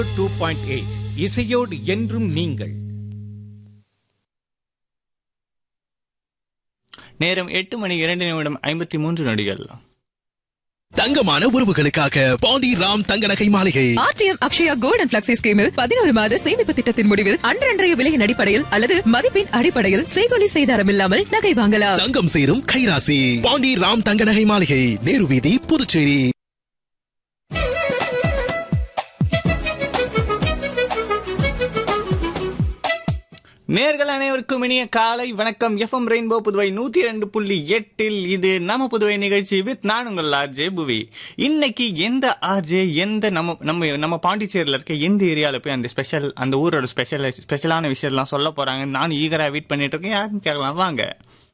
Two point eight இசையோடு என்றும் நீங்கள் நேரம் எட்டு மணி இரண்டு நிமிடம் ஐம்பத்தி மூன்று நொடிகள் தங்கமான உறவுகளுக்காக பாண்டி ராம் தங்க நகை மாளிகை RTM Akshaya gold and flexi ஸ்கீமில் பதினோரு மாத சேமிப்பு திட்டத்தின் முடிவில் அன்றன்றைய விலையின் அடிப்படையில் அல்லது மதிப்பின் அடிப்படையில் செய்கொலி செய்தாரம் இல்லாமல் நகை வாங்கலாம் தங்கம் சேரும் கைராசி பாண்டி ராம் தங்க நகை மாளிகை நேரு வீதி புதுச்சேரி நேர்கள் அனைவருக்கும் இனிய காலை வணக்கம் எஃப்எம் ரெயின்போ புதுவை நூத்தி இரண்டு புள்ளி எட்டில் இது நம்ம புதுவை நிகழ்ச்சி வித் நான் உங்கள் ஆர்ஜே புவி இன்னைக்கு எந்த ஆர்ஜே எந்த நம்ம நம்ம நம்ம பாண்டிச்சேரியில் இருக்க எந்த ஏரியாவில் போய் அந்த ஸ்பெஷல் அந்த ஊரோட ஸ்பெஷல் ஸ்பெஷலான விஷயம்லாம் சொல்ல போறாங்க நான் ஈகரா வெயிட் பண்ணிட்டு இருக்கேன் யாருன்னு கேட்கலாம் வாங்க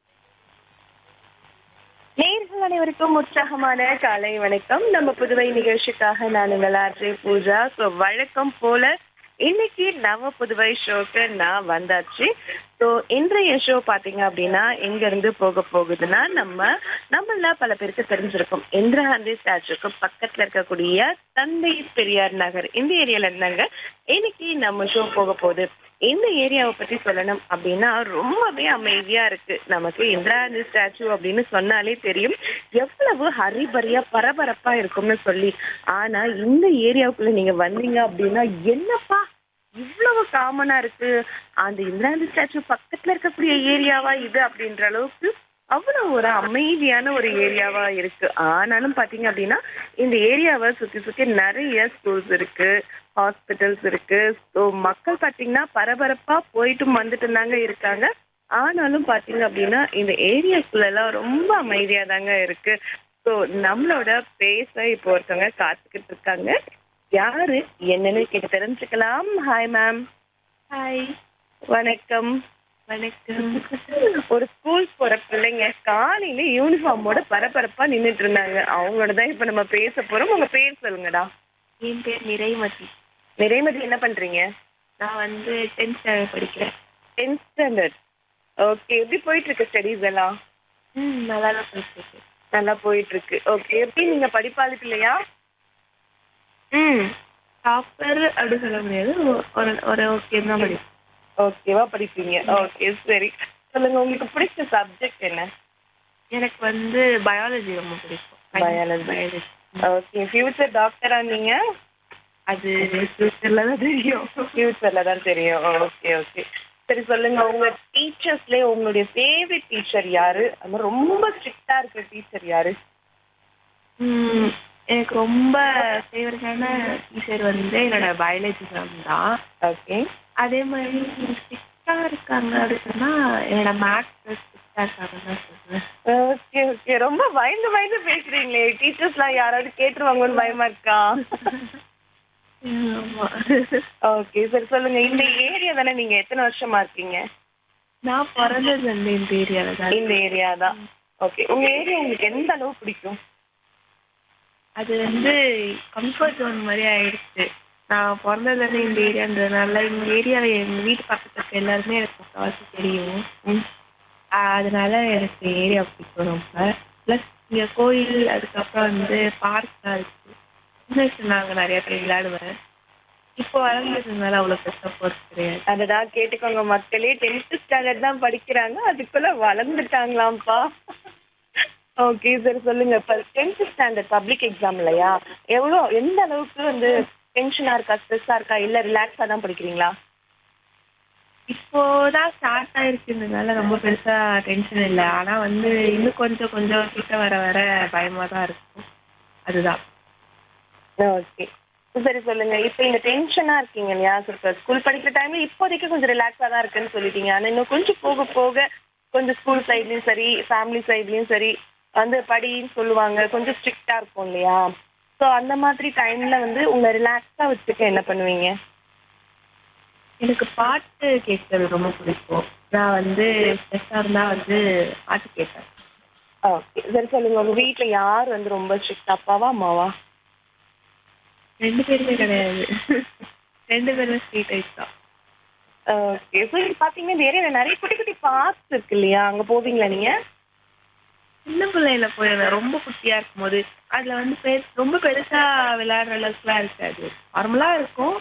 நேர்கள் அனைவருக்கும் உற்சாகமான காலை வணக்கம் நம்ம புதுவை நிகழ்ச்சிக்காக நான் உங்கள் ஆர்ஜே பூஜா ஸோ வழக்கம் போல இன்னைக்கு நவ புதுவை ஷோக்கு நான் வந்தாச்சு ஸோ இன்றைய ஷோ பாத்தீங்க அப்படின்னா எங்க இருந்து போக போகுதுன்னா நம்ம நம்மள பல பேருக்கு தெரிஞ்சிருக்கும் இந்திரா காந்தி ஸ்டாச்சுக்கு பக்கத்துல இருக்கக்கூடிய தந்தை பெரியார் நகர் இந்த ஏரியால இருந்தாங்க இன்னைக்கு நம்ம ஷோ போக போகுது இந்த ஏரியாவை பத்தி சொல்லணும் அப்படின்னா ரொம்பவே அமைதியா இருக்கு நமக்கு இந்திரா காந்தி ஸ்டாச்சு அப்படின்னு சொன்னாலே தெரியும் எவ்வளவு ஹரிபரியா பரபரப்பா இருக்கும்னு சொல்லி ஆனா இந்த ஏரியாவுக்குள்ள நீங்க வந்தீங்க அப்படின்னா என்னப்பா இவ்வளவு காமனா இருக்கு அந்த இந்திரா காந்தி ஸ்டாச்சு பக்கத்துல இருக்கக்கூடிய ஏரியாவா இது அப்படின்ற அளவுக்கு அவ்வளவு ஒரு அமைதியான ஒரு ஏரியாவா இருக்கு ஆனாலும் பாத்தீங்க அப்படின்னா இந்த ஏரியாவை சுத்தி சுத்தி நிறைய ஸ்கூல்ஸ் இருக்கு ஹாஸ்பிட்டல்ஸ் இருக்கு ஸோ மக்கள் பாத்தீங்கன்னா பரபரப்பா போயிட்டும் வந்துட்டு தாங்க இருக்காங்க ஆனாலும் பாத்தீங்க அப்படின்னா இந்த ஏரியாக்குள்ள எல்லாம் ரொம்ப அமைதியா தாங்க இருக்கு ஸோ நம்மளோட பேச இப்போ ஒருத்தவங்க காத்துக்கிட்டு இருக்காங்க யாரு என்னன்னு கேட்டு தெரிஞ்சுக்கலாம் ஹாய் மேம் ஹாய் வணக்கம் வணக்கம் ஒரு ஸ்கூல் போற பிள்ளைங்க காலையில யூனிஃபார்மோட பரபரப்பா நின்னுட்டு இருந்தாங்க அவங்களோட தான் இப்ப நம்ம பேச போறோம் உங்க பேர் சொல்லுங்கடா என் பேர் நிறைமதி நிறைமதி என்ன பண்றீங்க நான் வந்து டென்த் ஸ்டாண்டர்ட் படிக்கிறேன் டென்த் ஸ்டாண்டர்ட் ஓகே எப்படி போயிட்டு இருக்கு ஸ்டடீஸ் எல்லாம் ம் நல்லா தான் போயிட்டு நல்லா போயிட்டு இருக்கு ஓகே எப்படி நீங்க படிப்பாளி இல்லையா ம் டாப்பர் அப்படி சொல்ல முடியாது ஒ- ஒரு ஒரு ஓகே தான் படிப்பேன் ஓகேவா படிப்பீங்க ஓகே சரி சொல்லுங்க உங்களுக்கு பிடிச்ச சப்ஜெக்ட் என்ன எனக்கு வந்து பயாலஜி ரொம்ப பிடிக்கும் Biology. பயாலஜி ஓகே ஃபியூச்சர் டாக்டரா நீங்க அது ஃபியூச்சர்ல தான் தெரியும் ஃபியூச்சர்ல தான் தெரியும் ஓகே ஓகே சரி சொல்லுங்க உங்க டீச்சர்ஸ்ல உங்களுடைய ஃபேவரட் டீச்சர் யாரு அது மாதிரி ரொம்ப ஸ்ட்ரிக்டா இருக்கிற டீச்சர் யாரு ம், எனக்கு ரொம்ப ஃபேவரட்டான டீச்சர் வந்து என்னோட பயாலஜி மேம் தான் ஓகே அதே மாதிரி ஸ்ட்ரிக்டாக இருக்காங்க அப்படின்னு சொன்னா என்னோட மேக்ஸ் ஸ்ட்ரிக்டாக இருக்காங்கன்னு தான் சொல்லுவேன் ஓகே ஓகே ரொம்ப பயந்து பயந்து பேசுறீங்களே டீச்சர்ஸ்லாம் யாராவது கேட்டுருவாங்கன்னு பயமா இருக்கா ஆமா ஓகே சரி சொல்லுங்க இந்த ஏரியா தானே நீங்க எத்தனை வருஷமா இருக்கீங்க நான் பிறந்தது வந்து இந்த ஏரியால தான் இந்த ஏரியா தான் ஓகே உங்க ஏரியா உங்களுக்கு எந்த அளவு பிடிக்கும் அது வந்து கம்ஃபர்ட் ஜோன் மாதிரி ஆயிடுச்சு நான் பிறந்ததுல இருந்து இந்த ஏரியான்றதுனால இந்த ஏரியால எங்க வீட்டு பக்கத்துல இருக்க எல்லாருமே எனக்கு முக்கால்வாசி தெரியும் ஆஹ் அதனால எனக்கு ஏரியா பிடிக்கும் ரொம்ப ப்ளஸ் இங்க கோயில் அதுக்கப்புறம் வந்து பார்க்லாம் இருக்கு சின்ன வயசுல நாங்க நிறைய பேர் விளையாடுவேன் இப்போ வளர்ந்ததுனால அவ்வளவு பெருசா போறது கிடையாது அதடா கேட்டுக்கோங்க மக்களே டென்த் ஸ்டாண்டர்ட் தான் படிக்கிறாங்க அதுக்குள்ள வளர்ந்துட்டாங்களாம்ப்பா ஓகே சரி சொல்லுங்க இப்ப டென்த் ஸ்டாண்டர்ட் பப்ளிக் எக்ஸாம் இல்லையா எவ்வளோ எந்த அளவுக்கு வந்து டென்ஷனா இருக்கா ஸ்ட்ரெஸ்ஸா இருக்கா இல்ல ரிலாக்ஸா தான் படிக்கிறீங்களா இப்போதான் ஸ்டார்ட் ஆயிருக்குன்றதுனால ரொம்ப பெருசா டென்ஷன் இல்லை ஆனா வந்து இன்னும் கொஞ்சம் கொஞ்சம் கிட்ட வர வர பயமா தான் இருக்கும் அதுதான் ஓகே சரி சொல்லுங்க இப்போ நீங்க டென்ஷனா இருக்கீங்க இல்லையா இப்போ ஸ்கூல் படிக்கிற டைம்ல இப்போதைக்கு கொஞ்சம் ரிலாக்ஸா தான் இருக்குன்னு சொல்லிட்டீங்க ஆனா இன்னும் கொஞ்சம் போக போக கொஞ்சம் ஸ்கூல் சைட்லயும் சரி ஃபேமிலி சைட்லயும் சரி வந்து படின்னு சொல்லுவாங்க கொஞ்சம் ஸ்ட்ரிக்டா இருக்கும் இல்லையா ஸோ அந்த மாதிரி டைம்ல வந்து உங்களை ரிலாக்ஸா வச்சுக்க என்ன பண்ணுவீங்க எனக்கு பாட்டு கேட்கறது ரொம்ப பிடிக்கும் நான் வந்து ஸ்ட்ரெஸ்ஸாக இருந்தா வந்து பாட்டு கேட்பேன் ஓகே சரி சொல்லுங்க உங்க வீட்ல யார் வந்து ரொம்ப ஸ்ட்ரிக்ட் அப்பாவா அம்மாவா ரெண்டு பேருமே கிடையாது ரெண்டு பேருமே ஸ்வீட் டைப் தான் ஓகே ஸோ இப்போ பார்த்தீங்கன்னா இந்த ஏரியாவில் நிறைய குட்டி குட்டி பார்க்ஸ் இருக்கு இல்லையா அங்கே போவீங்களா நீங்க சின்ன பிள்ளையில போயிருந்தேன் ரொம்ப குட்டியா இருக்கும்போது அதுல வந்து பெரு ரொம்ப பெருசா விளையாடுற அளவுக்குலாம் இருக்காது நார்மலா இருக்கும்